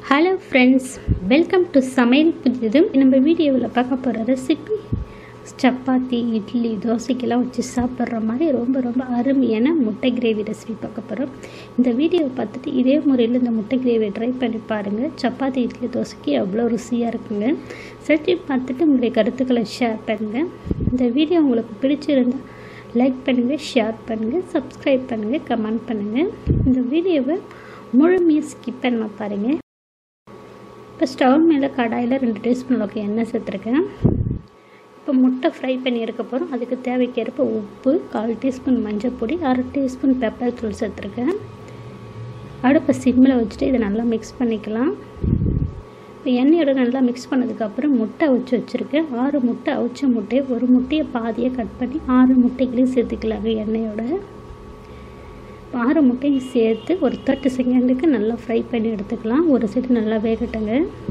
hello friends welcome to சமையல் புதிது நம்ம வீடியோவில் பார்க்க போகிற ரெசிபி சப்பாத்தி இட்லி தோசைக்கெல்லாம் வச்சு சாப்பிட்ற மாதிரி ரொம்ப ரொம்ப அருமையான முட்டை கிரேவி ரெசிபி பார்க்க போகிறோம் இந்த வீடியோவை பார்த்துட்டு இதே முறையில் இந்த முட்டை கிரேவியை ட்ரை பண்ணி பாருங்கள் சப்பாத்தி இட்லி தோசைக்கு அவ்வளோ ருசியாக இருக்குங்க செஞ்சு பார்த்துட்டு உங்களுடைய கருத்துக்களை ஷேர் பண்ணுங்கள் இந்த வீடியோ உங்களுக்கு பிடிச்சிருந்தால் லைக் பண்ணுங்கள் ஷேர் பண்ணுங்கள் சப்ஸ்கிரைப் பண்ணுங்கள் கமெண்ட் பண்ணுங்கள் இந்த வீடியோவை முழுமையாக ஸ்கிப் பண்ண பாருங்கள் இப்போ ஸ்டவ் மேலே கடாயில் ரெண்டு டீஸ்பூன் அளவுக்கு எண்ணெய் சேர்த்துருக்கேன் இப்போ முட்டை ஃப்ரை பண்ணி எடுக்க போகிறோம் அதுக்கு தேவைக்கேற்ப உப்பு கால் டீஸ்பூன் மஞ்சள் பொடி அரை டீஸ்பூன் பெப்பர் தூள் சேர்த்துருக்கேன் அடுப்பை சிம்மில் வச்சுட்டு இதை நல்லா மிக்ஸ் பண்ணிக்கலாம் இப்போ எண்ணெயோட நல்லா மிக்ஸ் பண்ணதுக்கப்புறம் முட்டை அவிச்சு வச்சுருக்கேன் ஆறு முட்டை அவிச்ச முட்டையை ஒரு முட்டையை பாதியாக கட் பண்ணி ஆறு முட்டைகளையும் சேர்த்துக்கலாங்க எண்ணெயோட ஆறு முட்டையும் சேர்த்து ஒரு தேர்ட்டி செகண்டுக்கு நல்லா ஃப்ரை பண்ணி எடுத்துக்கலாம் ஒரு சைடு நல்லா வேகட்டுங்க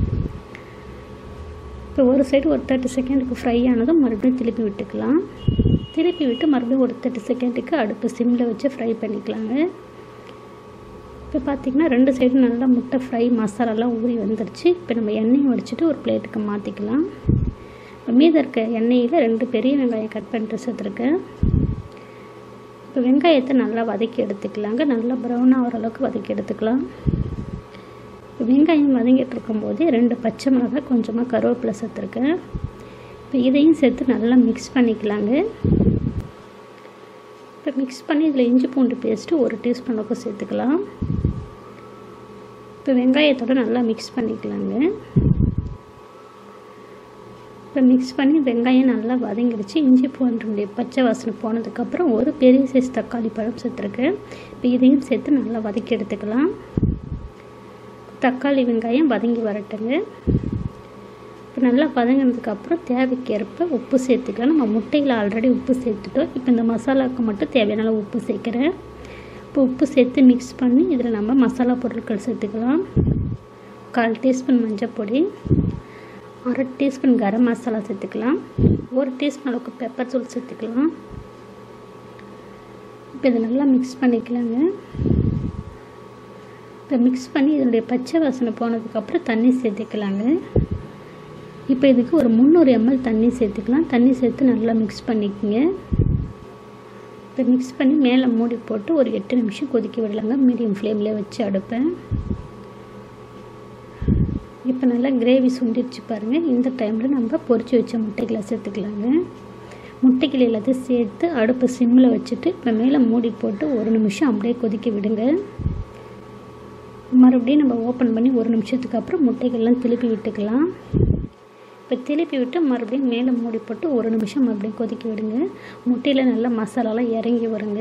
இப்போ ஒரு சைடு ஒரு தேர்ட்டி செகண்டுக்கு ஃப்ரை ஆனதும் மறுபடியும் திருப்பி விட்டுக்கலாம் திருப்பி விட்டு மறுபடியும் ஒரு தேர்ட்டி செகண்டுக்கு அடுப்பு சிம்மில் வச்சு ஃப்ரை பண்ணிக்கலாங்க இப்போ பார்த்திங்கன்னா ரெண்டு சைடும் நல்லா முட்டை ஃப்ரை மசாலாலாம் ஊறி வந்துருச்சு இப்போ நம்ம எண்ணெயை வடிச்சிட்டு ஒரு பிளேட்டுக்கு மாற்றிக்கலாம் இப்போ மீத இருக்க எண்ணெயில் ரெண்டு பெரிய வெங்காயம் கட் பண்ணிட்டு சேர்த்துருக்கேன் இப்போ வெங்காயத்தை நல்லா வதக்கி எடுத்துக்கலாங்க நல்லா ப்ரௌன் ஆகிற அளவுக்கு வதக்கி எடுத்துக்கலாம் இப்போ வெங்காயம் வதங்கிட்டு இருக்கும்போதே ரெண்டு பச்சை மிளகாய் கொஞ்சமாக கருவேப்பிலை சேர்த்துருக்கேன் இப்போ இதையும் சேர்த்து நல்லா மிக்ஸ் பண்ணிக்கலாங்க இப்போ மிக்ஸ் பண்ணி இதில் இஞ்சி பூண்டு பேஸ்ட்டு ஒரு டீஸ்பூன் அளவுக்கு சேர்த்துக்கலாம் இப்போ வெங்காயத்தோடு நல்லா மிக்ஸ் பண்ணிக்கலாங்க இப்போ மிக்ஸ் பண்ணி வெங்காயம் நல்லா வதங்கிடுச்சு இஞ்சி பூண்டுடைய பச்சை வாசனை போனதுக்கப்புறம் ஒரு பெரிய சைஸ் தக்காளி பழம் சேர்த்துருக்கேன் இப்போ இதையும் சேர்த்து நல்லா வதக்கி எடுத்துக்கலாம் தக்காளி வெங்காயம் வதங்கி வரட்டுங்க இப்போ நல்லா வதங்கினதுக்கப்புறம் தேவைக்கேற்ப உப்பு சேர்த்துக்கலாம் நம்ம முட்டையில் ஆல்ரெடி உப்பு சேர்த்துட்டோம் இப்போ இந்த மசாலாவுக்கு மட்டும் தேவையான உப்பு சேர்க்குறேன் இப்போ உப்பு சேர்த்து மிக்ஸ் பண்ணி இதில் நம்ம மசாலா பொருட்கள் சேர்த்துக்கலாம் கால் டீஸ்பூன் மஞ்சள் பொடி அரை டீஸ்பூன் கரம் மசாலா சேர்த்துக்கலாம் ஒரு டீஸ்பூன் அளவுக்கு பெப்பர் தூள் சேர்த்துக்கலாம் இப்போ இதை நல்லா மிக்ஸ் பண்ணிக்கலாங்க இப்போ மிக்ஸ் பண்ணி இதனுடைய பச்சை வாசனை போனதுக்கப்புறம் தண்ணி சேர்த்துக்கலாங்க இப்போ இதுக்கு ஒரு முந்நூறு எம்எல் தண்ணி சேர்த்துக்கலாம் தண்ணி சேர்த்து நல்லா மிக்ஸ் பண்ணிக்கோங்க இப்போ மிக்ஸ் பண்ணி மேலே மூடி போட்டு ஒரு எட்டு நிமிஷம் கொதிக்க விடலாங்க மீடியம் ஃப்ளேமில் வச்சு அடுப்பேன் இப்போ நல்லா கிரேவி சுண்டிடுச்சு பாருங்கள் இந்த டைமில் நம்ம பொரிச்சு வச்ச முட்டைகளை சேர்த்துக்கலாங்க முட்டைகள் எல்லாத்தையும் சேர்த்து அடுப்பை சிம்மில் வச்சுட்டு இப்போ மேலே மூடி போட்டு ஒரு நிமிஷம் அப்படியே கொதிக்க விடுங்க மறுபடியும் நம்ம ஓப்பன் பண்ணி ஒரு நிமிஷத்துக்கு அப்புறம் முட்டைகள்லாம் திருப்பி விட்டுக்கலாம் இப்போ திருப்பி விட்டு மறுபடியும் மேலே மூடி போட்டு ஒரு நிமிஷம் மறுபடியும் கொதிக்க விடுங்க முட்டையில் நல்லா மசாலாலாம் இறங்கி வருங்க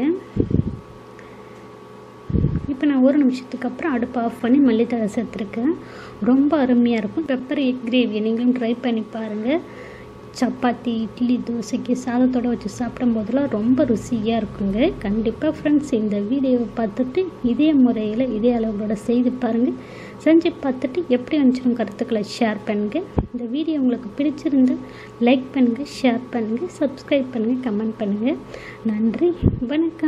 இப்போ நான் ஒரு நிமிஷத்துக்கு அப்புறம் அடுப்பு ஆஃப் பண்ணி மல்லித்தழை சேர்த்துருக்கேன் ரொம்ப அருமையாக இருக்கும் பெப்பர் எக் கிரேவியை நீங்களும் ட்ரை பண்ணி பாருங்கள் சப்பாத்தி இட்லி தோசைக்கு சாதத்தோடு வச்சு சாப்பிடும் போதெல்லாம் ரொம்ப ருசியாக இருக்குங்க கண்டிப்பாக ஃப்ரெண்ட்ஸ் இந்த வீடியோவை பார்த்துட்டு இதே முறையில் இதே அளவுகளோட செய்து பாருங்கள் செஞ்சு பார்த்துட்டு எப்படி வந்துச்சுன்னு கருத்துக்களை ஷேர் பண்ணுங்கள் இந்த வீடியோ உங்களுக்கு பிடிச்சிருந்தால் லைக் பண்ணுங்கள் ஷேர் பண்ணுங்கள் சப்ஸ்கிரைப் பண்ணுங்கள் கமெண்ட் பண்ணுங்கள் நன்றி வணக்கம்